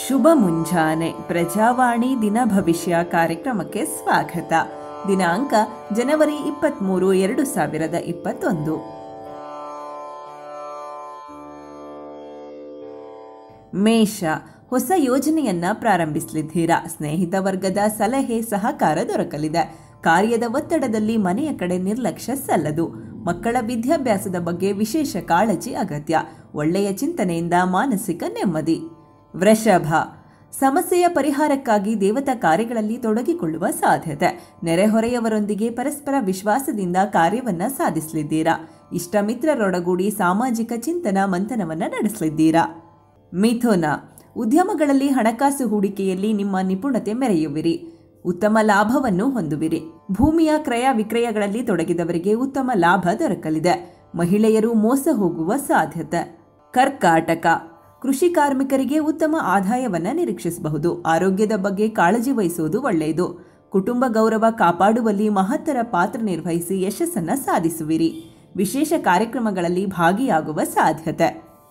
ಶುಭ ಮುಂಜಾನೆ ಪ್ರಜಾವಾಣಿ ದಿನ ಭವಿಷ್ಯ ಕಾರ್ಯಕ್ರಮಕ್ಕೆ ಸ್ವಾಗತ ದಿನಾಂಕ ಜನವರಿ ಇಪ್ಪತ್ತ್ಮೂರು ಎರಡು ಸಾವಿರದ ಇಪ್ಪತ್ತೊಂದು ಮೇಷ ಹೊಸ ಯೋಜನೆಯನ್ನ ಪ್ರಾರಂಭಿಸಲಿದ್ದೀರಾ ಸ್ನೇಹಿತ ವರ್ಗದ ಸಲಹೆ ಸಹಕಾರ ದೊರಕಲಿದೆ ಕಾರ್ಯದ ಒತ್ತಡದಲ್ಲಿ ಮನೆಯ ಕಡೆ ನಿರ್ಲಕ್ಷ್ಯ ಸಲ್ಲದು ಮಕ್ಕಳ ವಿದ್ಯಾಭ್ಯಾಸದ ಬಗ್ಗೆ ವಿಶೇಷ ಕಾಳಜಿ ಅಗತ್ಯ ಒಳ್ಳೆಯ ಚಿಂತನೆಯಿಂದ ಮಾನಸಿಕ ನೆಮ್ಮದಿ ವೃಷಭ ಸಮಸ್ಯೆಯ ಪರಿಹಾರಕ್ಕಾಗಿ ದೇವತಾ ಕಾರ್ಯಗಳಲ್ಲಿ ತೊಡಗಿಕೊಳ್ಳುವ ಸಾಧ್ಯತೆ ನೆರೆಹೊರೆಯವರೊಂದಿಗೆ ಪರಸ್ಪರ ವಿಶ್ವಾಸದಿಂದ ಕಾರ್ಯವನ್ನ ಸಾಧಿಸಲಿದ್ದೀರಾ ಇಷ್ಟ ಮಿತ್ರರೊಡಗೂಡಿ ಸಾಮಾಜಿಕ ಚಿಂತನ ಮಂಥನವನ್ನ ನಡೆಸಲಿದ್ದೀರಾ ಮಿಥುನ ಉದ್ಯಮಗಳಲ್ಲಿ ಹಣಕಾಸು ಹೂಡಿಕೆಯಲ್ಲಿ ನಿಮ್ಮ ನಿಪುಣತೆ ಮೆರೆಯುವಿರಿ ಉತ್ತಮ ಲಾಭವನ್ನು ಹೊಂದುವಿರಿ ಭೂಮಿಯ ಕ್ರಯ ವಿಕ್ರಯಗಳಲ್ಲಿ ತೊಡಗಿದವರಿಗೆ ಉತ್ತಮ ಲಾಭ ದೊರಕಲಿದೆ ಮಹಿಳೆಯರು ಮೋಸ ಹೋಗುವ ಸಾಧ್ಯತೆ ಕರ್ಕಾಟಕ ಕೃಷಿ ಕಾರ್ಮಿಕರಿಗೆ ಉತ್ತಮ ಆದಾಯವನ್ನ ನಿರೀಕ್ಷಿಸಬಹುದು ಆರೋಗ್ಯದ ಬಗ್ಗೆ ಕಾಳಜಿ ವಹಿಸುವುದು ಒಳ್ಳೆಯದು ಕುಟುಂಬ ಗೌರವ ಕಾಪಾಡುವಲ್ಲಿ ಮಹತ್ತರ ಪಾತ್ರ ನಿರ್ವಹಿಸಿ ಯಶಸ್ಸನ್ನ ಸಾಧಿಸುವಿರಿ ವಿಶೇಷ ಕಾರ್ಯಕ್ರಮಗಳಲ್ಲಿ ಭಾಗಿಯಾಗುವ ಸಾಧ್ಯತೆ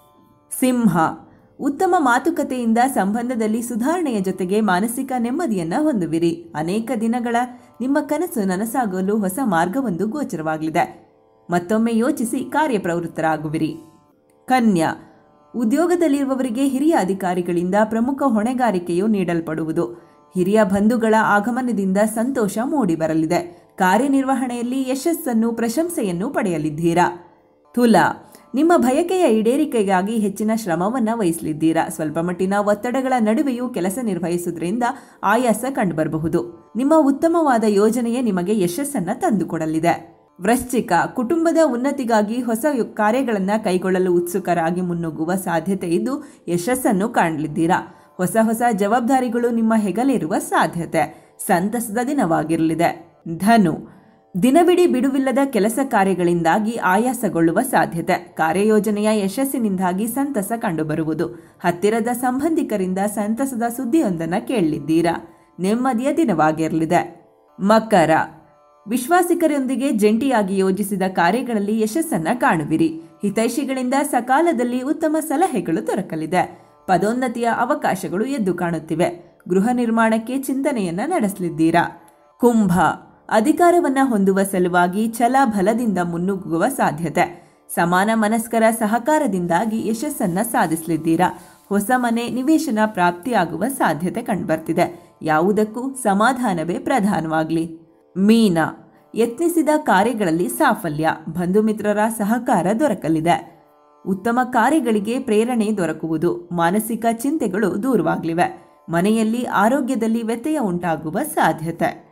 ಸಿಂಹ ಉತ್ತಮ ಮಾತುಕತೆಯಿಂದ ಸಂಬಂಧದಲ್ಲಿ ಸುಧಾರಣೆಯ ಜೊತೆಗೆ ಮಾನಸಿಕ ನೆಮ್ಮದಿಯನ್ನ ಹೊಂದುವಿರಿ ಅನೇಕ ದಿನಗಳ ನಿಮ್ಮ ಕನಸು ನನಸಾಗಲು ಹೊಸ ಮಾರ್ಗವೊಂದು ಗೋಚರವಾಗಲಿದೆ ಮತ್ತೊಮ್ಮೆ ಯೋಚಿಸಿ ಕಾರ್ಯಪ್ರವೃತ್ತರಾಗುವಿರಿ ಕನ್ಯಾ ಉದ್ಯೋಗದಲ್ಲಿರುವವರಿಗೆ ಹಿರಿಯ ಅಧಿಕಾರಿಗಳಿಂದ ಪ್ರಮುಖ ಹೊಣೆಗಾರಿಕೆಯು ನೀಡಲ್ಪಡುವುದು ಹಿರಿಯ ಬಂಧುಗಳ ಆಗಮನದಿಂದ ಸಂತೋಷ ಮೂಡಿಬರಲಿದೆ ಕಾರ್ಯನಿರ್ವಹಣೆಯಲ್ಲಿ ಯಶಸ್ಸನ್ನು ಪ್ರಶಂಸೆಯನ್ನು ಪಡೆಯಲಿದ್ದೀರಾ ತುಲಾ ನಿಮ್ಮ ಬಯಕೆಯ ಈಡೇರಿಕೆಗಾಗಿ ಹೆಚ್ಚಿನ ಶ್ರಮವನ್ನ ವಹಿಸಲಿದ್ದೀರಾ ಸ್ವಲ್ಪ ಮಟ್ಟಿನ ಒತ್ತಡಗಳ ನಡುವೆಯೂ ಕೆಲಸ ನಿರ್ವಹಿಸುವುದರಿಂದ ಆಯಾಸ ಕಂಡುಬರಬಹುದು ನಿಮ್ಮ ಉತ್ತಮವಾದ ಯೋಜನೆಯೇ ನಿಮಗೆ ಯಶಸ್ಸನ್ನ ತಂದುಕೊಡಲಿದೆ ವೃಶ್ಚಿಕ ಕುಟುಂಬದ ಉನ್ನತಿಗಾಗಿ ಹೊಸ ಯು- ಕಾರ್ಯಗಳನ್ನ ಕೈಗೊಳ್ಳಲು ಉತ್ಸುಕರಾಗಿ ಮುನ್ನುಗ್ಗುವ ಸಾಧ್ಯತೆ ಇದ್ದು ಯಶಸ್ಸನ್ನು ಕಾಣಲಿದ್ದೀರಾ ಹೊಸ ಹೊಸ ಜವಾಬ್ದಾರಿಗಳು ನಿಮ್ಮ ಹೆಗಲೇರುವ ಸಾಧ್ಯತೆ ಸಂತಸದ ದಿನವಾಗಿರಲಿದೆ ಧನು ದಿನವಿಡೀ ಬಿಡುವಿಲ್ಲದ ಕೆಲಸ ಕಾರ್ಯಗಳಿಂದಾಗಿ ಆಯಾಸಗೊಳ್ಳುವ ಸಾಧ್ಯತೆ ಕಾರ್ಯಯೋಜನೆಯ ಯಶಸ್ಸಿನಿಂದಾಗಿ ಸಂತಸ ಕಂಡುಬರುವುದು ಹತ್ತಿರದ ಸಂಬಂಧಿಕರಿಂದ ಸಂತಸದ ಸುದ್ದಿಯೊಂದನ್ನು ಕೇಳಲಿದ್ದೀರಾ ನೆಮ್ಮದಿಯ ದಿನವಾಗಿರಲಿದೆ ಮಕರ ವಿಶ್ವಾಸಿಕರೊಂದಿಗೆ ಜಂಟಿಯಾಗಿ ಯೋಜಿಸಿದ ಕಾರ್ಯಗಳಲ್ಲಿ ಯಶಸ್ಸನ್ನ ಕಾಣುವಿರಿ ಹಿತೈಷಿಗಳಿಂದ ಸಕಾಲದಲ್ಲಿ ಉತ್ತಮ ಸಲಹೆಗಳು ದೊರಕಲಿದೆ ಪದೋನ್ನತಿಯ ಅವಕಾಶಗಳು ಎದ್ದು ಕಾಣುತ್ತಿವೆ ಗೃಹ ನಿರ್ಮಾಣಕ್ಕೆ ಚಿಂತನೆಯನ್ನ ನಡೆಸಲಿದ್ದೀರಾ ಕುಂಭ ಅಧಿಕಾರವನ್ನ ಹೊಂದುವ ಸಲುವಾಗಿ ಛಲ ಬಲದಿಂದ ಮುನ್ನುಗ್ಗುವ ಸಾಧ್ಯತೆ ಸಮಾನ ಮನಸ್ಕರ ಸಹಕಾರದಿಂದಾಗಿ ಯಶಸ್ಸನ್ನ ಸಾಧಿಸಲಿದ್ದೀರಾ ಹೊಸ ಮನೆ ನಿವೇಶನ ಪ್ರಾಪ್ತಿಯಾಗುವ ಸಾಧ್ಯತೆ ಕಂಡುಬರ್ತಿದೆ ಯಾವುದಕ್ಕೂ ಸಮಾಧಾನವೇ ಪ್ರಧಾನವಾಗಲಿ ಮೀನ ಯತ್ನಿಸಿದ ಕಾರ್ಯಗಳಲ್ಲಿ ಸಾಫಲ್ಯ ಬಂಧು ಮಿತ್ರರ ಸಹಕಾರ ದೊರಕಲಿದೆ ಉತ್ತಮ ಕಾರ್ಯಗಳಿಗೆ ಪ್ರೇರಣೆ ದೊರಕುವುದು ಮಾನಸಿಕ ಚಿಂತೆಗಳು ದೂರವಾಗಲಿವೆ ಮನೆಯಲ್ಲಿ ಆರೋಗ್ಯದಲ್ಲಿ ವ್ಯತ್ಯಯ ಉಂಟಾಗುವ ಸಾಧ್ಯತೆ